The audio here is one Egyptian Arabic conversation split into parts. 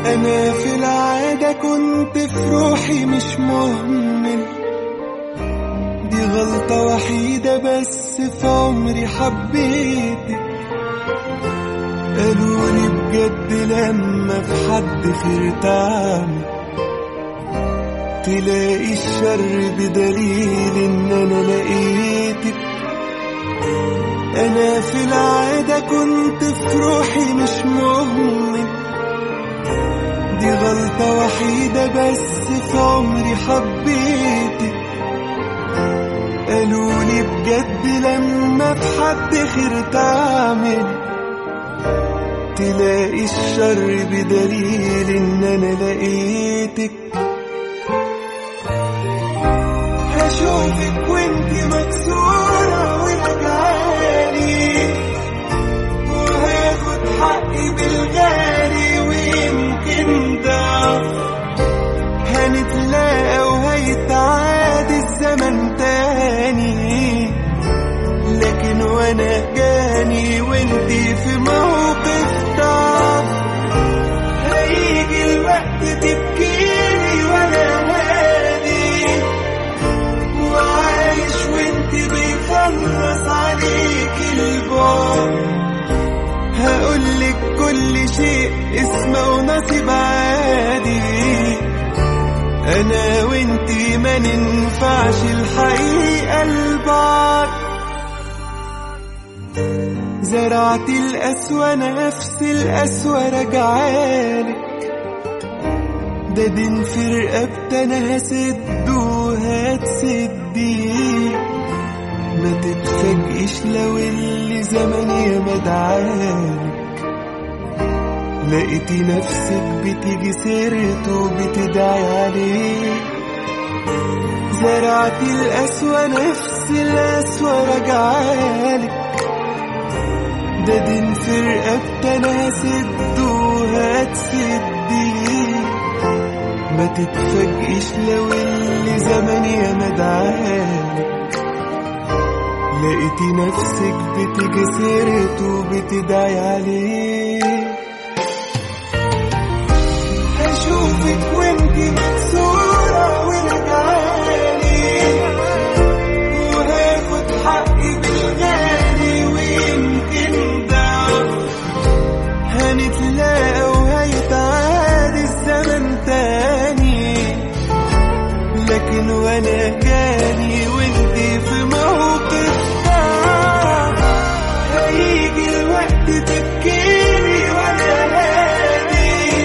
أنا في العادة كنت في روحي مش مهمل دي غلطة وحيدة بس في عمري حبيتك قالولي بجد لما في حد خير تعمل تلاقي الشر بدليل ان انا لقيتك انا في العادة كنت في روحي مش مهمل دي غلطة وحيدة بس في عمري حبيتك قالولي بجد لما في حد خير تعمل تلاقي الشر بدليل ان انا لقيتك هشوفك وانتي مكسورة وراجعالي وهاخد حقي بالغالي ويمكن ضعف هنتلاقى وهيتعاد الزمن تاني لكن وانا جاني وانتي في موقف ضعف هيجي الوقت تبكيلي وانا هادي وعايش وانتي بيخلص عليك البعد هقولك كل شيء اسمه ونصيب عادي انا وانتي ما ننفعش الحقيقة لبعض زرعت القسوة نفس القسوة رجعالك ده دين في رقبتي انا هسد وهتسدي ما تتفاجئش لو اللي زمان يا مدعالك لقيتي نفسك بتيجي سيرته وبتدعي عليه زرعتي القسوة نفس القسوة رجعالك ده دين في رقبتي انا هسد وهتسدي ما تتفاجئش لو اللي زمان يا مدعالك لقيتي نفسك بتيجي سيرته وبتدعي عليه هشوفك وانتي مكسورة وراجعالي وهاخد حقي بالغالي ويمكن ضعف هنتلاقى وهيتعاد الزمن تاني لكن وانا جاني وانتي في موقف ضعف هيجي الوقت تبكيني وانا هادي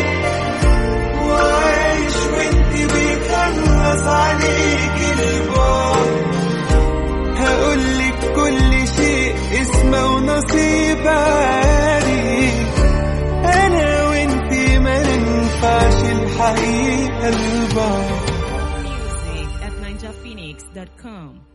وعايش وانتي بيخلص عليك البعد هقولك كل شيء اسمه ونصيب عادي انا وانتي ما ننفعش الحقيقة لبعض Music at ninjaphoenix.com.